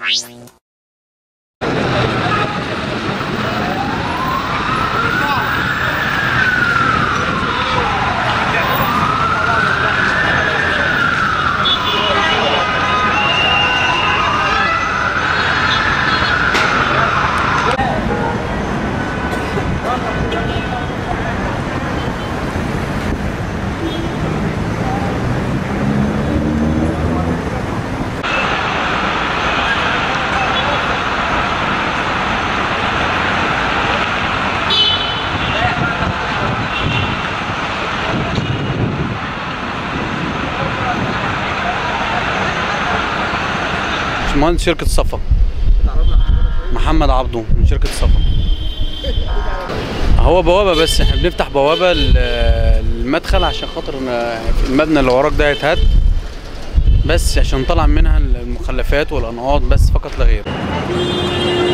مهندس شركة صفا محمد عبده من شركة صفا هو بوابة بس احنا بنفتح بوابة ل- المدخل عشان خاطر إن المبنى اللي وراك ده يتهد بس عشان نطلع منها المخلفات والانقاض بس فقط لا غير